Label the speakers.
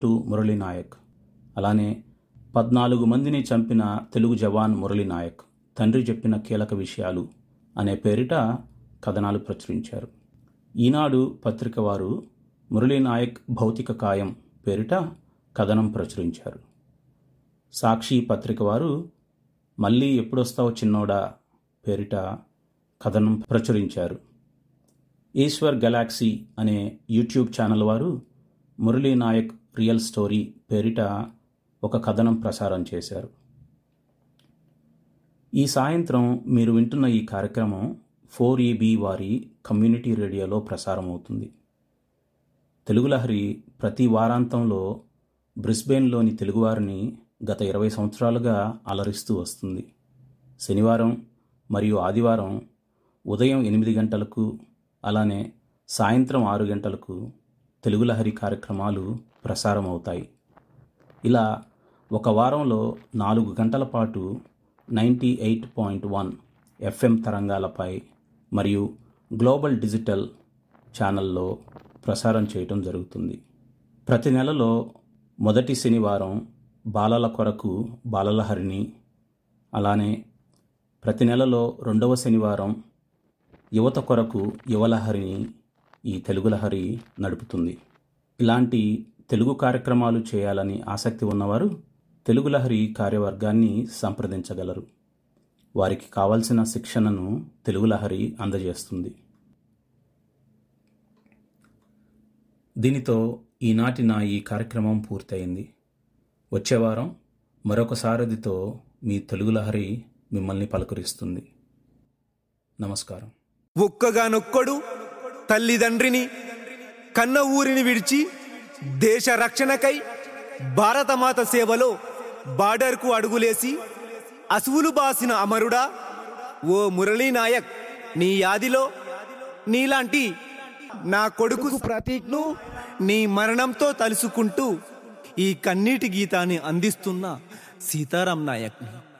Speaker 1: to Murali Naik అలానే పద్నాలుగు మందిని చంపిన తెలుగు జవాన్ మురళీ నాయక్ తండ్రి చెప్పిన కీలక విషయాలు అనే పేరిట కథనాలు ప్రచురించారు ఈనాడు పత్రిక వారు మురళీ నాయక్ భౌతిక కాయం పేరిట కథనం ప్రచురించారు సాక్షి పత్రిక వారు మళ్ళీ ఎప్పుడొస్తావు చిన్నోడా పేరిట కథనం ప్రచురించారు ఈశ్వర్ గెలాక్సీ అనే యూట్యూబ్ ఛానల్ వారు మురళీ నాయక్ రియల్ స్టోరీ పేరిట ఒక కథనం ప్రసారం చేశారు ఈ సాయంత్రం మీరు వింటున్న ఈ కార్యక్రమం ఫోర్ ఈబీ వారి కమ్యూనిటీ రేడియోలో ప్రసారం అవుతుంది తెలుగు లహరి ప్రతి వారాంతంలో బ్రిస్బెయిన్లోని తెలుగువారిని గత ఇరవై సంవత్సరాలుగా అలరిస్తూ వస్తుంది శనివారం మరియు ఆదివారం ఉదయం ఎనిమిది గంటలకు అలానే సాయంత్రం ఆరు గంటలకు తెలుగు లహరి కార్యక్రమాలు ప్రసారం అవుతాయి ఇలా ఒక వారంలో నాలుగు గంటల పాటు ninety eight point one FM తరంగాలపై మరియు గ్లోబల్ డిజిటల్ ఛానల్లో ప్రసారం చేయటం జరుగుతుంది ప్రతి నెలలో మొదటి శనివారం బాలల కొరకు బాలలహరిని అలానే ప్రతి నెలలో రెండవ శనివారం యువత కొరకు యువలహరిని ఈ తెలుగు లహరి నడుపుతుంది ఇలాంటి తెలుగు కార్యక్రమాలు చేయాలని ఆసక్తి ఉన్నవారు తెలుగు లహరి కార్యవర్గాన్ని సంప్రదించగలరు వారికి కావలసిన శిక్షణను తెలుగు లహరి అందజేస్తుంది దీనితో ఈనాటి నా ఈ కార్యక్రమం పూర్తయింది వచ్చే వారం మరొక సారథితో మీ తెలుగు లహరి మిమ్మల్ని పలకరిస్తుంది నమస్కారం
Speaker 2: ఒక్కగానొక్కడు తల్లిదండ్రిని కన్న ఊరిని విడిచి దేశ రక్షణకై భారతమాత సేవలో బార్డర్కు అడుగులేసి అసువులు బాసిన అమరుడా ఓ మురళీ నాయక్ నీ యాదిలో నీలాంటి నా కొడుకు ప్రతీక్ను నీ మరణంతో తలుసుకుంటూ ఈ కన్నీటి గీతాన్ని అందిస్తున్న సీతారాం నాయక్ని